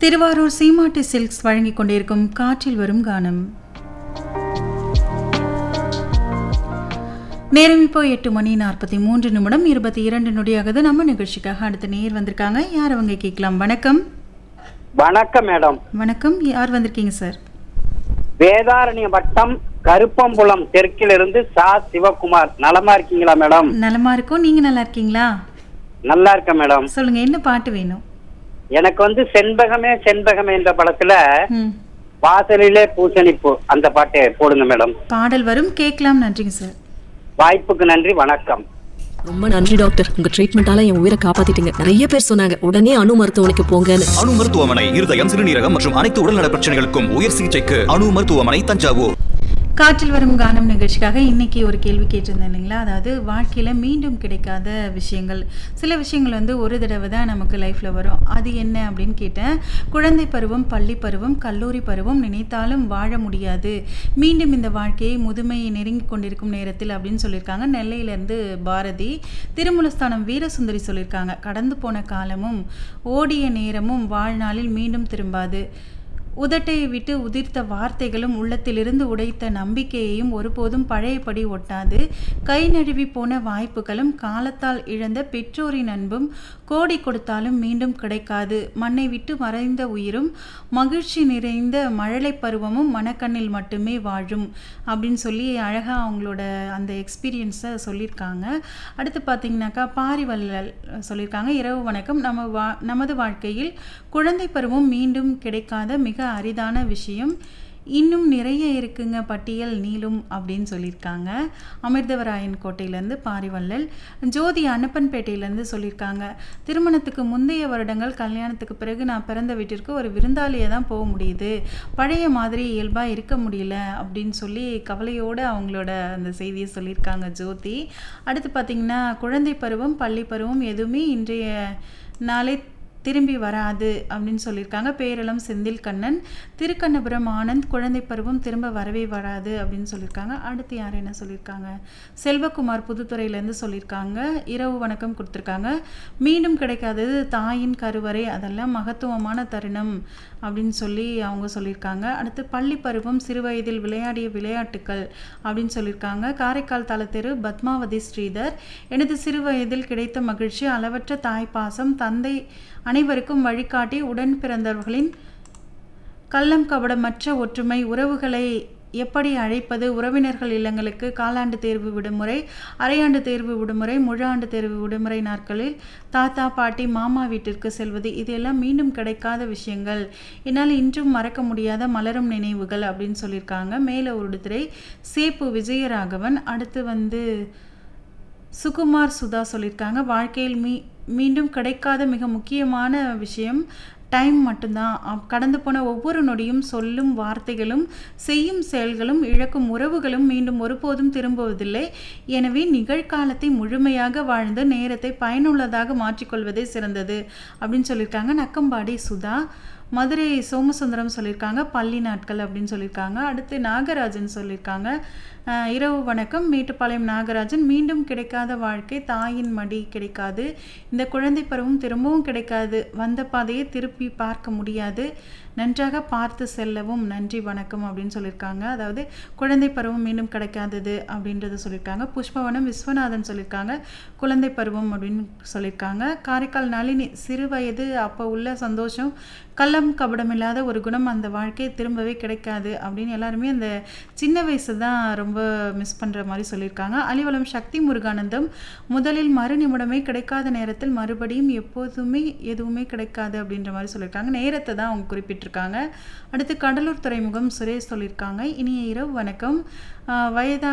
திருவாரூர் சீமாட்டி சில்க்ஸ் வழங்கிக் கொண்டிருக்கும் காற்றில் வரும் கானம் நேரம் இப்போ எட்டு மணி நாற்பத்தி மூன்று நிமிடம் இருபத்தி இரண்டு நொடியாகுது நம்ம நிகழ்ச்சிக்காக அடுத்த நேர் வந்திருக்காங்க யார் அவங்க கேட்கலாம் வணக்கம் வணக்கம் மேடம் வணக்கம் யார் வந்திருக்கீங்க சார் வேதாரண்ய வட்டம் கருப்பம்புலம் தெற்கிலிருந்து சா சிவகுமார் நலமா இருக்கீங்களா மேடம் நலமா இருக்கோம் நீங்க நல்லா இருக்கீங்களா நல்லா இருக்கேன் மேடம் சொல்லுங்க என்ன பாட்டு வேணும் எனக்கு வந்து செண்பகமே செண்பகமே என்ற படத்துல ம் வாசலிலே பூசணிப்பு அந்த பாட்டை போடுங்க மேடம் பாடல் வரும் கேட்கலாம் நன்றிங்க சார் வாய்ப்புக்கு நன்றி வணக்கம் ரொம்ப நன்றி டாக்டர் உங்க ட்ரீட்மெண்டால என் உயிரை காப்பாத்திட்டீங்க நிறைய பேர் சொன்னாங்க உடனே அணு மருத்துவமனைக்கு போங்கன்னு அணு மருத்துவமனை இருதயம் சிறுநீரகம் மற்றும் அனைத்து உடல்நல பிரச்சனைகளுக்கும் உயர் சிகிச்சைக்கு அணு மருத்துவமனை தஞ்சாவூர் காற்றில் வரும் கானம் நிகழ்ச்சிக்காக இன்னைக்கு ஒரு கேள்வி கேட்டிருந்தேன் இல்லைங்களா அதாவது வாழ்க்கையில் மீண்டும் கிடைக்காத விஷயங்கள் சில விஷயங்கள் வந்து ஒரு தடவை தான் நமக்கு லைஃப்பில் வரும் அது என்ன அப்படின்னு கேட்டேன் குழந்தை பருவம் பள்ளி பருவம் கல்லூரி பருவம் நினைத்தாலும் வாழ முடியாது மீண்டும் இந்த வாழ்க்கையை முதுமையை நெருங்கி கொண்டிருக்கும் நேரத்தில் அப்படின்னு சொல்லியிருக்காங்க நெல்லையிலேருந்து பாரதி திருமூலஸ்தானம் வீரசுந்தரி சொல்லியிருக்காங்க கடந்து போன காலமும் ஓடிய நேரமும் வாழ்நாளில் மீண்டும் திரும்பாது உதட்டை விட்டு உதிர்த்த வார்த்தைகளும் உள்ளத்திலிருந்து உடைத்த நம்பிக்கையையும் ஒருபோதும் பழையபடி ஒட்டாது கை நழுவி போன வாய்ப்புகளும் காலத்தால் இழந்த பெற்றோரின் அன்பும் கோடி கொடுத்தாலும் மீண்டும் கிடைக்காது மண்ணை விட்டு மறைந்த உயிரும் மகிழ்ச்சி நிறைந்த மழலை பருவமும் மனக்கண்ணில் மட்டுமே வாழும் அப்படின்னு சொல்லி அழகாக அவங்களோட அந்த எக்ஸ்பீரியன்ஸை சொல்லியிருக்காங்க அடுத்து பார்த்தீங்கன்னாக்கா பாரிவல்லல் சொல்லியிருக்காங்க இரவு வணக்கம் நம்ம வா நமது வாழ்க்கையில் குழந்தை பருவம் மீண்டும் கிடைக்காத மிக அரிதான விஷயம் இன்னும் நிறைய இருக்குங்க பட்டியல் நீளும் அப்படின்னு சொல்லியிருக்காங்க அமிர்தவராயன் கோட்டையிலேருந்து பாரிவள்ளல் ஜோதி அன்னப்பன்பேட்டையிலேருந்து சொல்லியிருக்காங்க திருமணத்துக்கு முந்தைய வருடங்கள் கல்யாணத்துக்கு பிறகு நான் பிறந்த வீட்டிற்கு ஒரு விருந்தாளியை தான் போக முடியுது பழைய மாதிரி இயல்பாக இருக்க முடியல அப்படின்னு சொல்லி கவலையோடு அவங்களோட அந்த செய்தியை சொல்லியிருக்காங்க ஜோதி அடுத்து பார்த்திங்கன்னா குழந்தை பருவம் பள்ளி பருவம் எதுவுமே இன்றைய நாளை திரும்பி வராது அப்படின்னு சொல்லியிருக்காங்க பேரளம் செந்தில் கண்ணன் திருக்கண்ணபுரம் ஆனந்த் குழந்தை பருவம் திரும்ப வரவே வராது அப்படின்னு சொல்லியிருக்காங்க அடுத்து யார் என்ன சொல்லியிருக்காங்க செல்வகுமார் புதுத்துறையிலேருந்து சொல்லியிருக்காங்க இரவு வணக்கம் கொடுத்துருக்காங்க மீண்டும் கிடைக்காதது தாயின் கருவறை அதெல்லாம் மகத்துவமான தருணம் அப்படின்னு சொல்லி அவங்க சொல்லியிருக்காங்க அடுத்து பள்ளி பருவம் சிறுவயதில் விளையாடிய விளையாட்டுக்கள் அப்படின்னு சொல்லியிருக்காங்க காரைக்கால் தலத்தெரு பத்மாவதி ஸ்ரீதர் எனது சிறுவயதில் கிடைத்த மகிழ்ச்சி அளவற்ற தாய்ப்பாசம் தந்தை அனைவருக்கும் வழிகாட்டி உடன் பிறந்தவர்களின் கள்ளம் கபடமற்ற ஒற்றுமை உறவுகளை எப்படி அழைப்பது உறவினர்கள் இல்லங்களுக்கு காலாண்டு தேர்வு விடுமுறை அரையாண்டு தேர்வு விடுமுறை முழாண்டு தேர்வு விடுமுறை நாட்களில் தாத்தா பாட்டி மாமா வீட்டிற்கு செல்வது இதெல்லாம் மீண்டும் கிடைக்காத விஷயங்கள் என்னால் இன்றும் மறக்க முடியாத மலரும் நினைவுகள் அப்படின்னு சொல்லியிருக்காங்க மேலே ஒரு திரை சேப்பு விஜயராகவன் அடுத்து வந்து சுகுமார் சுதா சொல்லியிருக்காங்க வாழ்க்கையில் மீ மீண்டும் கிடைக்காத மிக முக்கியமான விஷயம் டைம் மட்டும்தான் அப்- கடந்து போன ஒவ்வொரு நொடியும் சொல்லும் வார்த்தைகளும் செய்யும் செயல்களும் இழக்கும் உறவுகளும் மீண்டும் ஒருபோதும் திரும்புவதில்லை எனவே நிகழ்காலத்தை முழுமையாக வாழ்ந்து நேரத்தை பயனுள்ளதாக மாற்றிக்கொள்வதே சிறந்தது அப்படின்னு சொல்லியிருக்காங்க நக்கம்பாடி சுதா மதுரை சோமசுந்தரம் சொல்லியிருக்காங்க பள்ளி நாட்கள் அப்படின்னு சொல்லியிருக்காங்க அடுத்து நாகராஜன் சொல்லியிருக்காங்க அஹ், இரவு வணக்கம் மேட்டுப்பாளையம் நாகராஜன் மீண்டும் கிடைக்காத வாழ்க்கை தாயின் மடி கிடைக்காது இந்த குழந்தை பருவம் திரும்பவும் கிடைக்காது வந்த பாதையை திருப்பி பார்க்க முடியாது நன்றாக பார்த்து செல்லவும் நன்றி வணக்கம் அப்படின்னு சொல்லியிருக்காங்க அதாவது குழந்தை பருவம் மீண்டும் கிடைக்காதது அப்படின்றத சொல்லியிருக்காங்க புஷ்பவனம் விஸ்வநாதன் சொல்லியிருக்காங்க குழந்தை பருவம் அப்படின்னு சொல்லியிருக்காங்க காரைக்கால் நளினி சிறு வயது அப்போ உள்ள சந்தோஷம் கள்ளம் கபடம் இல்லாத ஒரு குணம் அந்த வாழ்க்கை திரும்பவே கிடைக்காது அப்படின்னு எல்லாருமே அந்த சின்ன வயசு தான் ரொம்ப மிஸ் பண்ணுற மாதிரி சொல்லியிருக்காங்க அலிவலம் சக்தி முருகானந்தம் முதலில் மறு நிமிடமே கிடைக்காத நேரத்தில் மறுபடியும் எப்போதுமே எதுவுமே கிடைக்காது அப்படின்ற மாதிரி சொல்லியிருக்காங்க நேரத்தை தான் அவங்க குறிப்பிட்டிருக்காங்க அடுத்து கடலூர் துறைமுகம் சுரேஷ் சொல்லியிருக்காங்க இனிய இரவு வணக்கம் ஆஹ் வயதா